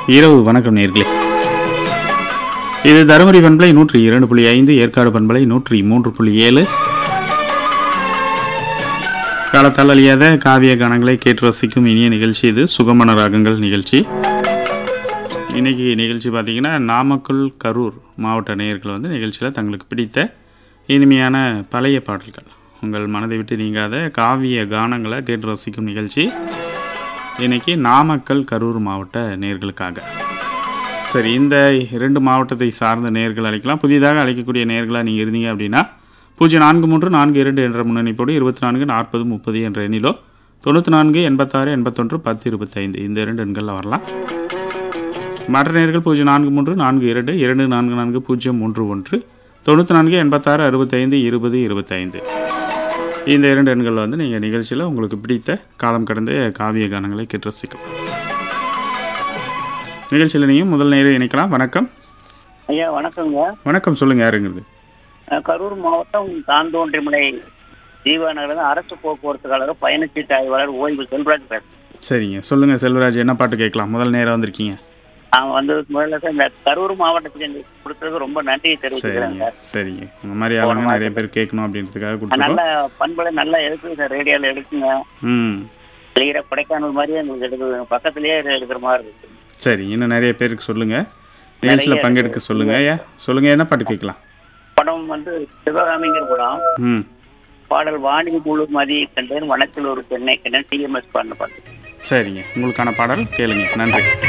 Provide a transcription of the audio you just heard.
இரவு வணக்கம் நேர்களே இது தருமபுரி பண்பலை நூற்றி இரண்டு புள்ளி ஐந்து ஏற்காடு பண்பலை நூற்றி மூன்று புள்ளி ஏழு காலத்தால் அழியாத காவிய கானங்களை கேட்டு ரசிக்கும் இனிய நிகழ்ச்சி இது சுகமன ராகங்கள் நிகழ்ச்சி இன்னைக்கு நிகழ்ச்சி பார்த்தீங்கன்னா நாமக்கல் கரூர் மாவட்ட நேயர்கள் வந்து நிகழ்ச்சியில் தங்களுக்கு பிடித்த இனிமையான பழைய பாடல்கள் உங்கள் மனதை விட்டு நீங்காத காவிய கானங்களை கேட்டு ரசிக்கும் நிகழ்ச்சி இன்னைக்கு நாமக்கல் கரூர் மாவட்ட நேர்களுக்காக சரி இந்த இரண்டு மாவட்டத்தை சார்ந்த நேர்கள் அழைக்கலாம் புதிதாக அழைக்கக்கூடிய நேர்களாக நீங்கள் இருந்தீங்க அப்படின்னா பூஜ்ஜியம் நான்கு மூன்று நான்கு இரண்டு என்ற முன்னணிப்போடு இருபத்தி நான்கு நாற்பது முப்பது என்ற எண்ணிலோ தொண்ணூற்றி நான்கு எண்பத்தாறு எண்பத்தொன்று பத்து இருபத்தைந்து இந்த இரண்டு எண்களில் வரலாம் மற்ற நேர்கள் பூஜ்ஜியம் நான்கு மூன்று நான்கு இரண்டு இரண்டு நான்கு நான்கு பூஜ்ஜியம் மூன்று ஒன்று தொண்ணூற்றி நான்கு எண்பத்தாறு அறுபத்தைந்து இருபது இருபத்தைந்து இந்த இரண்டு எண்களில் வந்து நீங்கள் நிகழ்ச்சியில் உங்களுக்கு பிடித்த காலம் கடந்த காவிய கானங்களை கேட்டு ரசிக்கலாம் நிகழ்ச்சியில் நீங்கள் முதல் நேரம் இணைக்கலாம் வணக்கம் ஐயா வணக்கங்க வணக்கம் சொல்லுங்கள் யாருங்கிறது அஹ் கரூர் மாவட்டம் தாந்தோன்றிமலை ஜீவா நகர் அரசு போக்குவரத்து கழக பயணச்சீட்டு ஆய்வாளர் ஓய்வு செல்வராஜ் பேசுறேன் சரிங்க சொல்லுங்கள் செல்வராஜ் என்ன பாட்டு கேட்கலாம் முதல் நேரம் வந்திருக்கீங்க நான் வந்து முதல்ல சார் இந்த கரூர் மாவட்டத்துக்கு எனக்கு கொடுத்ததுக்கு ரொம்ப நன்றியை சரிங்க தெரிவிச்சுக்கிறேங்க சரிங்க இந்த மாதிரி ஆளுங்க நிறைய பேர் கேட்கணும் அப்படின்றதுக்காக நல்ல கொடுத்துருக்கோம் பண்பலை நல்லா எடுக்குது சார் ரேடியோவில் எடுக்குங்க ம் கிளியரா கொடைக்கானல் மாதிரியே எங்களுக்கு எடுக்குது பக்கத்துலயே எடுக்கிற மாதிரி இருக்கு சரி இன்னும் நிறைய பேருக்கு சொல்லுங்கள் நிகழ்ச்சியில் நிறைய பங்கெடுக்க சொல்லுங்கள் ஐயா சொல்லுங்கள் என்ன பாட்டு கேட்கலாம் படம் வந்து சிவகாமிங்கிற படம் ம் பாடல் வாணி முழு மதி கண்டேன் வனத்தில் ஒரு பெண்ணை கண்டேன் டிஎம்எஸ் பாடின பாட்டு சரிங்க உங்களுக்கான பாடல் கேளுங்க நன்றி